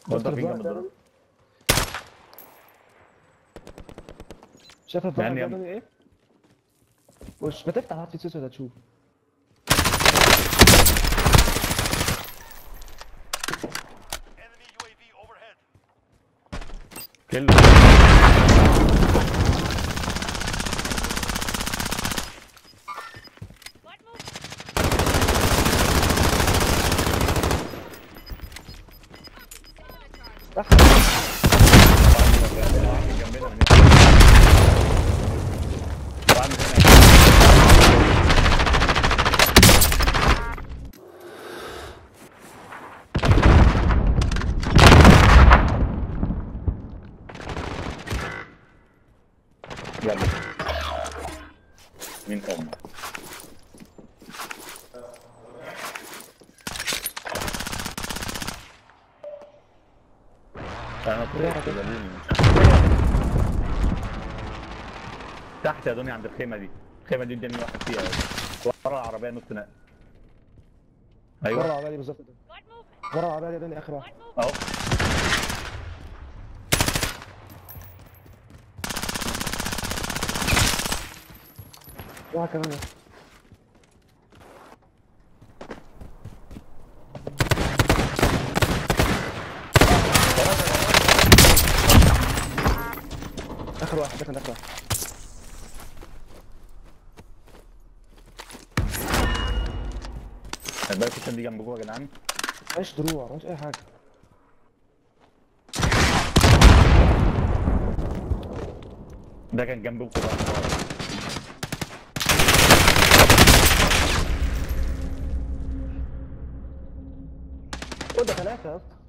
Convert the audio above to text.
برضه شفت في جنب الفلاج الدرج ده؟ شايف الفلاج يعني ده يا- لونه ايه؟ وش ما تفتح هات السيسو ده تشوف Enemy UAV overhead. كله تحت جنبنا واحد جنبنا من هنا. واحد من هنا. يلا مين أم أنا طلعت كده ليه؟ تحت يا دنيا عند الخيمة دي الخيمة دي قدامي واحد فيها ورا العربية نص نقل ورا أيوه العربية دي بالظبط ده ورا العربية دي ده اخر واحد أهو واحد كمان اخر واحد ده كان اخر واحد خلي بالك الشن دي جنب جوه يا جدعان معيش دروع معيش اي حاجة ده كان جنبكم بقى خد ده ثلاثة يا اسطى